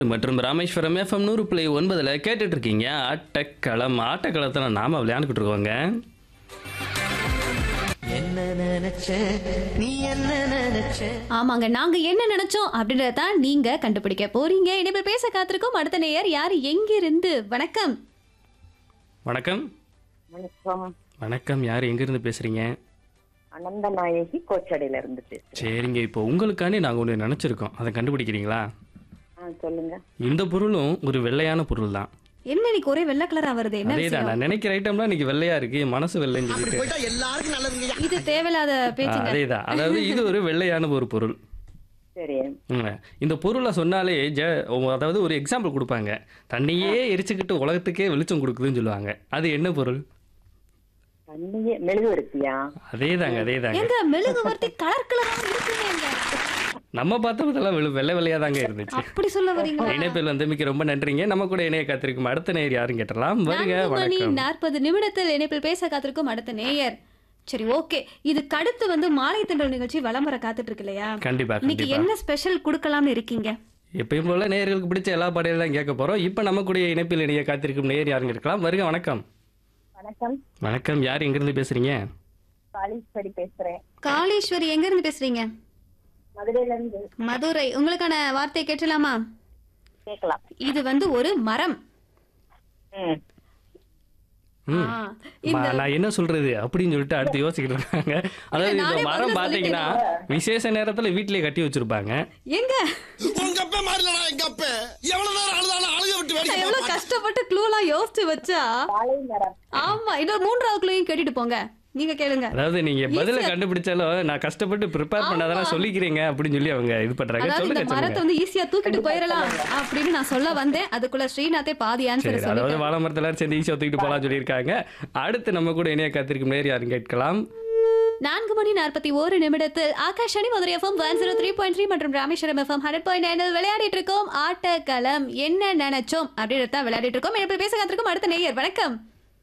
மற்றும் ராமேஸ்வரம் எஃப்எம் நூறு புள்ளி ஒன்பதுல கேட்டுட்டு இருக்கீங்க ஆட்டக்களம் ஆட்டக்களத்தில் நாம விளையாண்டுக்கிட்டு இருக்கோங்க என்ன நினைச்ச நீ என்ன நினைச்ச ஆமாங்க நாங்க என்ன நினைச்சோம் அப்படின்றத தான் நீங்க கண்டுபிடிக்க போறீங்க இனிமேல் பேச காத்திருக்கோம் அடுத்த நேயர் யார் எங்கிருந்து வணக்கம் வணக்கம் வணக்கம் வணக்கம் யார் எங்கிருந்து பேசுறீங்க அனந்த நாயகி கோச்சடையில இருந்து பேசுறேன் சரிங்க இப்போ உங்களுக்காண்டி நாங்கள் ஒன்று நினச்சிருக்கோம் அதை கண்டுபிடிக்கிறீங்களா ஆ சொல்லுங்க இந்த பொருளும் ஒரு வெள்ளையான பொருள் தான் என்ன இன்னைக்கு ஒரே வெள்ளை கலரா வருது என்ன அதே தான் விஷயம் நான் நினைக்கிற ஐட்டம்லாம் இன்னைக்கு வெள்ளையா இருக்கு என் மனசு வெள்ளைன்னு சொல்லிட்டு போயிட்டா எல்லாருக்கும் நல்லதுங்க இது தேவையில்லாத பேச்சுங்க அதே தான் அதாவது இது ஒரு வெள்ளையான ஒரு பொருள் சரி ம். இந்த பொருளை சொன்னாலே ஜ அதாவது ஒரு எக்ஸாம்பிள் கொடுப்பாங்க தண்ணியே எரிச்சுக்கிட்டு உலகத்துக்கே வெளிச்சம் கொடுக்குதுன்னு சொல்லுவாங்க அது என்ன பொருள் தண்ணியே மெழுகுவர்த்தியா அதே தாங்க அதே தாங்க எங்க மெழுகுவர்த்தி கலர் கலரா இருக்குங்க நம்ம பார்த்ததெல்லாம் வெள்ளை வெள்ளை வெள்ளையா தாங்க இருந்துச்சு அப்படி சொல்ல வரீங்களா இணைப்பில் வந்தமைக்கு ரொம்ப நன்றிங்க நம்ம கூட இணைய காத்திருக்கும் அடுத்த நேர் யாரும் கேட்டலாம் வருக நான்கு மணி வணக்கம் நாற்பது நிமிடத்தில் இணைப்பில் பேச காத்திருக்கும் அடுத்த நேயர் சரி ஓகே இதுக்கு அடுத்து வந்து மாலை திண்டல் நிகழ்ச்சி விளம்பர காத்துட்டு இருக்கு இல்லையா கண்டிப்பா இன்னைக்கு கண்டிப்பா என்ன ஸ்பெஷல் கொடுக்கலாம்னு இருக்கீங்க எப்பயும் போல நேயர்களுக்கு பிடிச்ச எல்லா பாடையிலும் தான் கேட்க போறோம் இப்போ நம்ம கூட இணைப்பில் இணைய காத்திருக்கும் நேர் யாருங்க இருக்கலாம் வருக வணக்கம் வணக்கம் வணக்கம் யார் எங்கிருந்து பேசுறீங்க காளீஸ்வரி பேசுறேன் காளீஸ்வரி எங்க இருந்து பேசுறீங்க மதுரையில இருந்து மதுரை உங்களுக்கான வார்த்தை கேட்டலாமா கேட்கலாம் இது வந்து ஒரு மரம் ம் ம். ஆ, ம- நான் என்ன சொல்றது அப்படின்னு சொல்லிட்டு அடுத்து யோசிக்கிட்டு இருக்காங்க அதாவது இந்த நானே மரம் பதில் பாத்தீங்கன்னா விசேஷ நேரத்துல வீட்லயே கட்டி வச்சிருப்பாங்க எங்க உங்க அப்ப மாறலடா எங்க அப்ப எவ்வளவு நேரம் அழுதாலும் அழுக விட்டு வேடிக்கை நான் எவ்வளவு கஷ்டப்பட்டு க்ளூலாம் யோசிச்சு வச்சா வாழை மரம் ஆமா இன்னொரு மூன்றாவது க்ளூயும் கேட்டுட்டு போங்க நீங்க கேளுங்க அதாவது நீங்க பதில Easy-ஆ- கண்டுபிடிச்சாலும் நான் கஷ்டப்பட்டு ப்ரிப்பேர் பண்ணாதான் சொல்லிக்கிறீங்க அப்படின்னு சொல்லி அவங்க இது பண்றாங்க அதாவது இந்த சொல்லுங்க மரத்தை சொல்லுங்க வந்து ஈஸியா தூக்கிட்டு போயிடலாம் அப்படின்னு நான் சொல்ல வந்தேன் அதுக்குள்ள ஸ்ரீநாத்தே பாதி ஆன்சர் சரி அதாவது சொல்லிட்டேன் வாழை மரத்துல எல்லாரும் சேர்ந்து ஈஸியா தூக்கிட்டு போலாம் சொல்லியிருக்காங்க அடுத்து நம்ம கூட இணைய காத்திருக்கும் நேர் யாரும் கேட்கலாம் நான்கு மணி நாற்பத்தி ஒரு நிமிடத்தில் Akashvani Madurai FM one zero three point three மற்றும் ராமேஸ்வரம் எஃப்எம் ஹண்ட்ரட் பாயிண்ட் நைனில் விளையாடிட்டு இருக்கோம் ஆட்டக்களம் என்ன நினைச்சோம் அப்படின்றத தான் விளையாடிட்டு இருக்கோம் எப்படி பேச காத்திருக்கோம் அடுத்த நேயர் வணக்கம்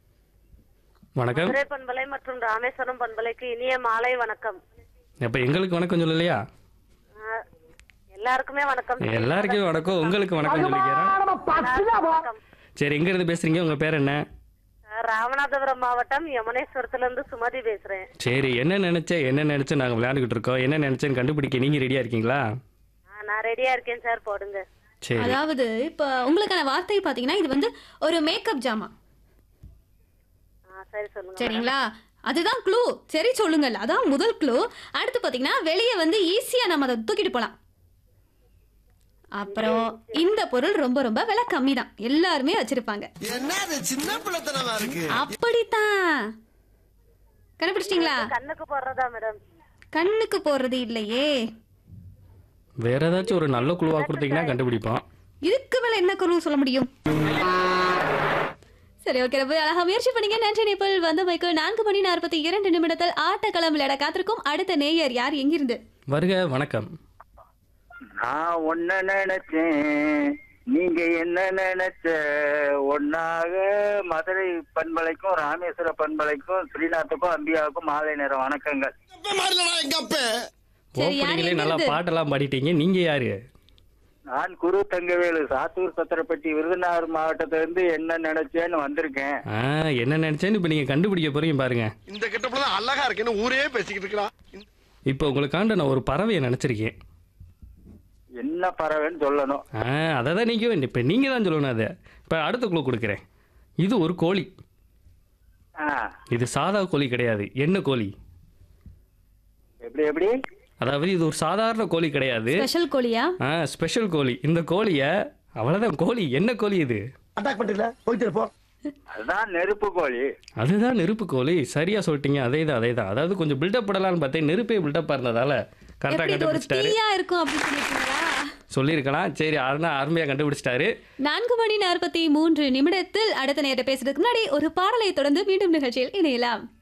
வணக்கம் மதுரை பண்பலை மற்றும் ராமேஸ்வரம் பண்பலைக்கு இனிய மாலை வணக்கம் அப்ப எங்களுக்கு வணக்கம் சொல்லலையா ஆஹ், எல்லாருக்குமே வணக்கம் எல்லாருக்கும் வணக்கம் உங்களுக்கு வணக்கம் சொல்லிக்கிறேன் வணக்கம் சரி எங்க இருந்து பேசுறீங்க உங்க பேர் என்ன ஆஹ், ராமநாதபுரம் மாவட்டம் யமுனேஸ்வரத்துல இருந்து சுமதி பேசுறேன் சரி என்ன நினைச்ச என்ன நினைச்சு நாங்க விளையாண்டுகிட்டு இருக்கோம் என்ன நினைச்சேன்னு கண்டுபிடிக்க நீங்க ரெடியா இருக்கீங்களா ஆஹ், நான் ரெடியா இருக்கேன் சார் போடுங்க சரி அதாவது இப்ப உங்களுக்கான வார்த்தை பாத்தீங்கன்னா இது வந்து ஒரு மேக்கப் ஜாமா ஆஹ், சரி சொல்லுங்க சரிங்களா அதுதான் க்ளூ சரி சொல்லுங்கள் அதான் முதல் க்ளூ அடுத்து பாத்தீங்கன்னா வெளியே வந்து ஈஸியா நம்ம அதை தூக்கிட்டு போலாம் அப்புறம் இந்த பொருள் ரொம்ப ரொம்ப விலை கம்மி தான் எல்லாருமே வச்சிருப்பாங்க என்ன அது சின்ன பிள்ளைத்தனமா இருக்கு அப்படித்தான் கண்டுபிடிச்சிட்டீங்களா கண்ணுக்கு போடுறதா மேடம் கண்ணுக்கு போடுறது இல்லையே வேற ஏதாச்சும் ஒரு நல்ல குழுவா கொடுத்தீங்கன்னா கண்டுபிடிப்போம் இதுக்கு மேல என்ன குரல் சொல்ல முடியும் சரி ஓகே ரொம்ப அழகா முயற்சி பண்ணீங்க நன்றி நேபிள் வந்த மைக்கு நான்கு மணி நாற்பத்தி இரண்டு நிமிடத்தில் ஆட்டக்களம் விளையாட காத்திருக்கும் அடுத்த நேயர் யார் எங்கிருந்து வருக வணக்கம் நான் ஒன்ன நினைச்சேன் நீங்க என்ன நினைச்ச ஒன்னாக மதுரை பண்பலைக்கும் ராமேஸ்வர பண்பலைக்கும் ஸ்ரீநாத்துக்கும் அம்பியாவுக்கும் மாலை நேரம் வணக்கங்கள் அப்ப மாறலடா எங்க அப்ப சரி, யார் ஓப்பனிங்லேயே நல்லா எங்கிருந்து? பாட்டெல்லாம் பாடிட்டீங்க நீங்க யாரு நான் குரு தங்கவேலு சாத்தூர் சத்திரப்பட்டி விருதுநகர் மாவட்டத்திலிருந்து என்ன நினைச்சேன்னு வந்திருக்கேன் ஆ என்ன நினைச்சேன்னு இப்போ நீங்க கண்டுபிடிக்க போறீங்க பாருங்க இந்த கிட்டப்புல தான் அழகா இருக்கேன்னு ஊரே பேசிக்கிட்டு இருக்கிறான் இப்போ உங்களுக்காண்ட நான் ஒரு பறவையை நினைச்சிருக்கேன் என்ன பறவைன்னு சொல்லணும் ஆ அதை தான் நீங்கள் இப்போ நீங்கள் தான் சொல்லணும் அதை இப்போ அடுத்த குழு கொடுக்குறேன் இது ஒரு கோழி ஆ, இது சாதா கோழி கிடையாது என்ன கோழி எப்படி எப்படி அதாவது இது ஒரு சாதாரண கோழி கிடையாது ஸ்பெஷல் கோழியா ஆ ஸ்பெஷல் கோழி இந்த கோழியை அவ்வளோதான் கோழி என்ன கோழி இது அட்டாக் பண்றீங்களா போயிட்டு போ அதுதான் நெருப்பு கோழி அதுதான் நெருப்பு கோழி சரியா சொல்லிட்டீங்க அதே தான் அதே தான் அதாவது கொஞ்சம் பில்டப் படலான்னு பார்த்தேன் நெருப்பே பில்டப் இருந்ததால கரெக்டாக எப்படி இது ஒரு கண்டுபிடிச்சிட்டாரு தீயா இருக்கும் அப்படின்னு சொல்லிட்டீங்களா சொல்லியிருக்கலாம் சரி அதனால் அருமையாக கண்டுபிடிச்சிட்டாரு நான்கு மணி நாற்பத்தி மூன்று நிமிடத்தில் அடுத்த நேரத்தை பேசுறதுக்கு முன்னாடி ஒரு பாடலை தொடர்ந்து மீண்டும் நிகழ்ச்சியில் இணையலாம்